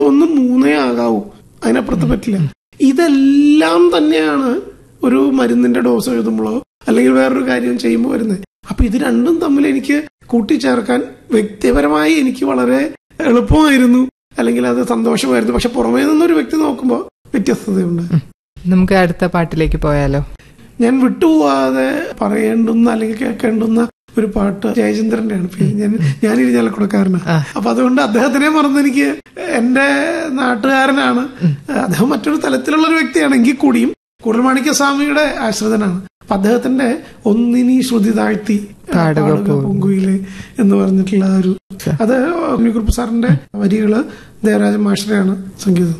ഒന്ന് മൂന്നേ ആകാവൂ അതിനപ്പുറത്ത് പറ്റില്ല ഇതെല്ലാം തന്നെയാണ് ഒരു മരുന്നിന്റെ ഡോസ് എഴുതുമ്പോഴോ അല്ലെങ്കിൽ വേറൊരു കാര്യം ചെയ്യുമ്പോൾ വരുന്നത് അപ്പൊ ഇത് രണ്ടും തമ്മിൽ എനിക്ക് കൂട്ടിച്ചേർക്കാൻ വ്യക്തിപരമായി എനിക്ക് വളരെ എളുപ്പമായിരുന്നു അല്ലെങ്കിൽ അത് സന്തോഷമായിരുന്നു പക്ഷെ പുറമേ നിന്നൊരു വ്യക്തി നോക്കുമ്പോൾ വ്യത്യസ്തതയുണ്ട് നമുക്ക് അടുത്ത പാട്ടിലേക്ക് പോയാലോ ഞാൻ വിട്ടുപോവാതെ പറയേണ്ടുന്ന അല്ലെങ്കിൽ കേൾക്കേണ്ടുന്ന ഒരു പാട്ട് ജയചന്ദ്രന്റെ ആണ് പിന്നെ ഞാൻ ഞാൻ ഇരിഞ്ഞാലക്കുടക്കാരനാണ് ആ. അപ്പൊ അതുകൊണ്ട് അദ്ദേഹത്തിനെ മറന്ന് എനിക്ക് എന്റെ നാട്ടുകാരനാണ് അദ്ദേഹം മറ്റൊരു തലത്തിലുള്ള ഒരു വ്യക്തിയാണെങ്കിൽ കൂടിയും കുടൽമാണിക്യ സ്വാമിയുടെ ആശ്രിതനാണ് അപ്പൊ അദ്ദേഹത്തിന്റെ ഒന്നിനി ശ്രുതി താഴ്ത്തി പാടുക പാടുക പൂങ്കുയിലെ എന്ന് പറഞ്ഞിട്ടുള്ള ആ ഒരു അത് ഉണ്ണിക്കുറുപ്പ് സാറിന്റെ വരികള് ദേവരാജ മാഷ്ടറെയാണ് സംഗീതം